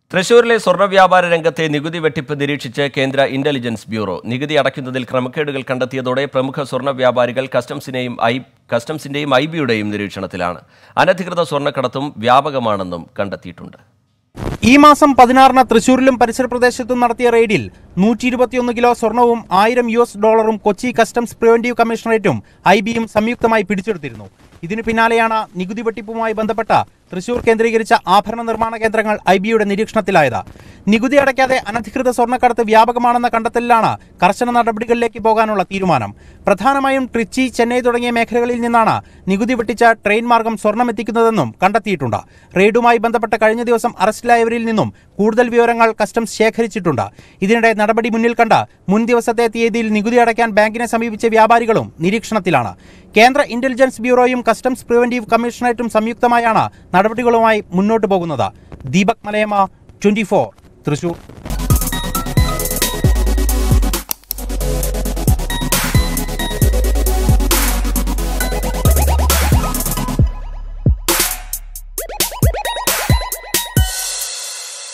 തൃശൂരിലെ സ്വർണ്ണ വ്യാപാര രംഗത്തെ നികുതി വെട്ടിപ്പ് നിരീക്ഷിച്ച് കേന്ദ്ര ഇന്റലിജൻസ് ബ്യൂറോ നികുതി അടയ്ക്കുന്നതിൽ ക്രമക്കേടുകൾ കണ്ടെത്തിയതോടെ പ്രമുഖ സ്വർണ്ണ വ്യാപാരികൾ കസ്റ്റംസിനെയും ഐ കസ്റ്റംസിന്റെയും ഐ ബിയുടെയും നിരീക്ഷണത്തിലാണ് അനധികൃത സ്വർണ്ണക്കടത്തും വ്യാപകമാണെന്നും കണ്ടെത്തിയിട്ടുണ്ട് ഈ മാസം പതിനാറിന് തൃശൂരിലും പരിസര പ്രദേശത്തും നടത്തിയ റെയ്ഡിൽ നൂറ്റി ഇരുപത്തിയൊന്ന് കിലോ സ്വർണവും ആയിരം യു എസ് ഡോളറും കൊച്ചി കസ്റ്റംസ് പ്രിവന്റീവ് കമ്മീഷണറേറ്റും ഐ ബിയും സംയുക്തമായി പിടിച്ചെടുത്തിരുന്നു ഇതിനു പിന്നാലെയാണ് നികുതി വെട്ടിപ്പുമായി ബന്ധപ്പെട്ട തൃശൂർ കേന്ദ്രീകരിച്ച ആഭരണ നിർമ്മാണ കേന്ദ്രങ്ങൾ ഐ ബിയുടെ നിരീക്ഷണത്തിലായത് നികുതി അടയ്ക്കാതെ അനധികൃത സ്വർണ്ണക്കടത്ത് വ്യാപകമാണെന്ന കണ്ടെത്തലിലാണ് കർശന നടപടികളിലേക്ക് പോകാനുള്ള തീരുമാനം പ്രധാനമായും ട്രിച്ചി ചെന്നൈ തുടങ്ങിയ മേഖലകളിൽ നിന്നാണ് നികുതി വെട്ടിച്ച ട്രെയിൻ മാർഗം സ്വർണം എത്തിക്കുന്നതെന്നും കണ്ടെത്തിയിട്ടുണ്ട് റെയ്ഡുമായി ബന്ധപ്പെട്ട കഴിഞ്ഞ ദിവസം അറസ്റ്റിലായവരിൽ നിന്നും കൂടുതൽ വിവരങ്ങൾ കസ്റ്റംസ് ശേഖരിച്ചിട്ടുണ്ട് ഇതിനിടെ നടപടി മുന്നിൽ കണ്ട മുൻ ദിവസത്തെ തീയതിയിൽ നികുതി അടയ്ക്കാൻ ബാങ്കിനെ സമീപിച്ച വ്യാപാരികളും നിരീക്ഷണത്തിലാണ് കേന്ദ്ര ഇന്റലിജൻസ് ബ്യൂറോയും കസ്റ്റംസ് പ്രിവന്റീവ് കമ്മീഷണറേറ്റും സംയുക്തമായാണ് നടപടികളുമായി മുന്നോട്ടു പോകുന്നത് ദീപക് മലയമ്മ ട്വന്റി തൃശൂർ